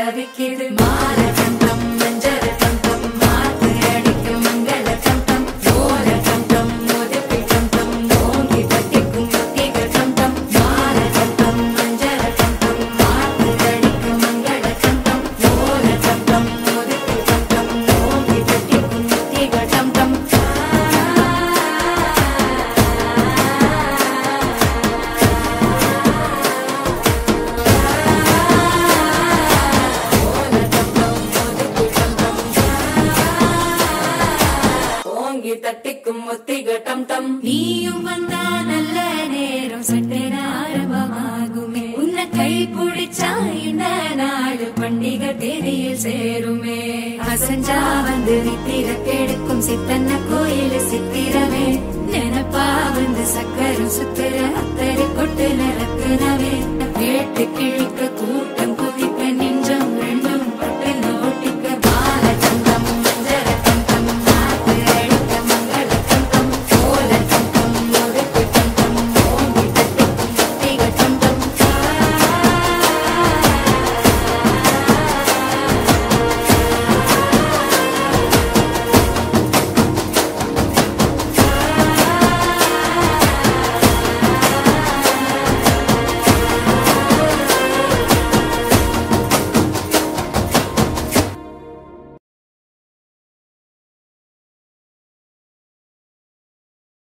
தவிக்குது மால கண்டம் மஞ்சள் கண்டம் மாத்து அடிக்கும் மங்கள கண்டம் ஓர கண்டம் ஒதுக்கு கண்டம் ஓங்கி தட்டிக்கும் ஒத்திக கண்டம் மால கண்டம் மஞ்சள் கண்டம் மாத்து அடிக்கும் மங்கள கண்டம் ஓர கண்டம் ஒதுக்கு கண்டம் ஓங்கி தட்டிக்கும் ஒத்திக கண்டம் ஓங்கி தட்டிக்கும் ஒத்திக டம் டம் நீயும் வந்தா நல்ல நேரம் சட்டென ஆரம்பமாகுமே உன்னை கை பிடிச்சா இந்த நாடு பண்டிகை தேதியில் சேருமே அசஞ்சா வந்து நித்திர கெடுக்கும் சித்தன்ன கோயில் சித்திரமே நினப்பா வந்து சக்கரம் சுத்துற அத்தரை கொட்டு நிறத்துனவே கேட்டு கிழிக்க கூட்ட